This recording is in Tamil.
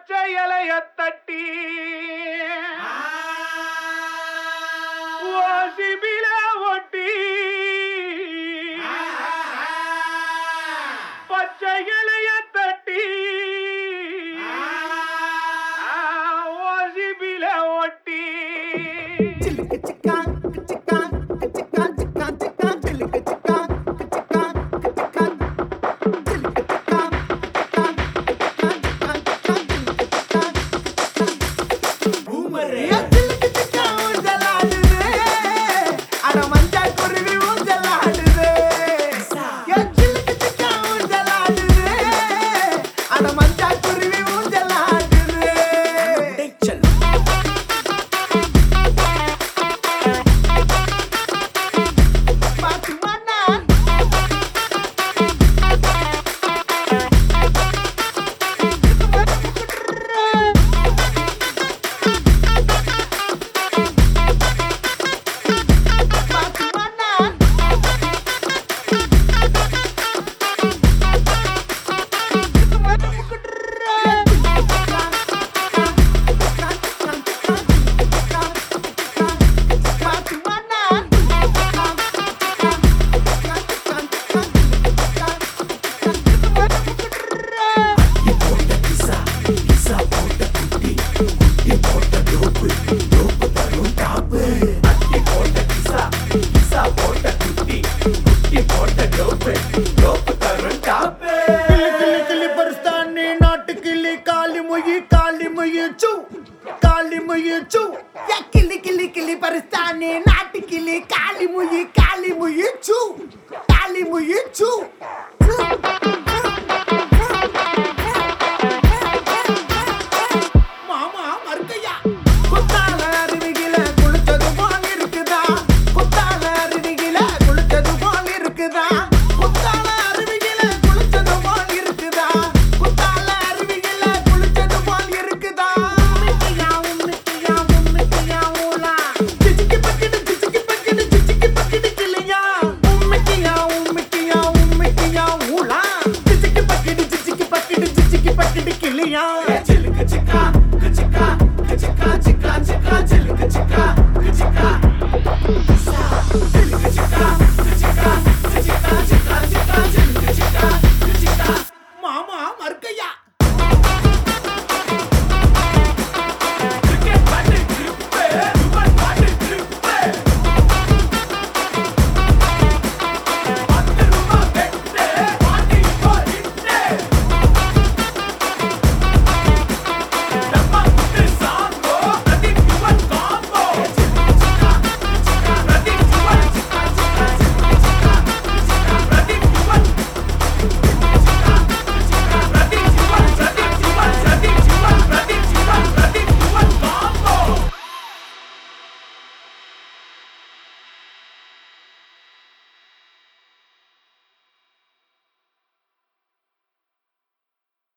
பச்சை இலைய தட்டி ஓசிபில ஒட்டி பச்சை இலைய தட்டி ஓசிபில ஒட்டி சிலுக்கு சிக்கா சிக்கா சிக்கா சிக்கா சிக்கா சிலுக்கு சிக்கா சிக்கா சிக்கா சிலுக்கு சிக்கா சிக்கா சிக்கா சிக்கா பூமரே சிலுக்கு சிக்கா ஊஞ்சலாடுது அட மஞ்சா குருவி ஊஞ்சலாடுது ஏ சிலுக்கு சிக்கா ஊஞ்சலாடுது அட மஞ்சா குருவி ஊஞ்சலாடுது பாத்து மன்னா பாத்து மன்னா பாத்து மன்னா கிளி கிளி கிளி பரிஸ்தானி நாட்டு கிளி காலி மொழி காலி மொழி சூ காலி மொழி சூ ஏ கிளி கிளி கிளி பரிஸ்தானி நாட்டு கிளி காலி மொழி காலி மொழி சூ காலி மொழி சூ மாமா மறுக்கையா குத்தால அருவிகில குளிச்சது போல் இருக்குதா குத்தால அருவிகில குளிச்சது போல் இருக்குதா குத்தால அருவிகில குளிச்சது போல் இருக்குதா குத்தால அருவிகில குளிச்சது போல் இருக்குதா உம்மிட்டியா உம்மிட்டியா உம்மிட்டியா ஊலா சிச்சிக்கி பக்கிடு சிச்சிக்கி பக்கிடு சிச்சிக்கி பக்கிடு கிளியா உம்மிட்டியா உம்மிட்டியா உம்மிட்டியா ஊலா சிச்சிக்கி பக்கிடு சிச்சிக்கி பக்கிடு சிச்சிக்கி பக்கிடு கிளியா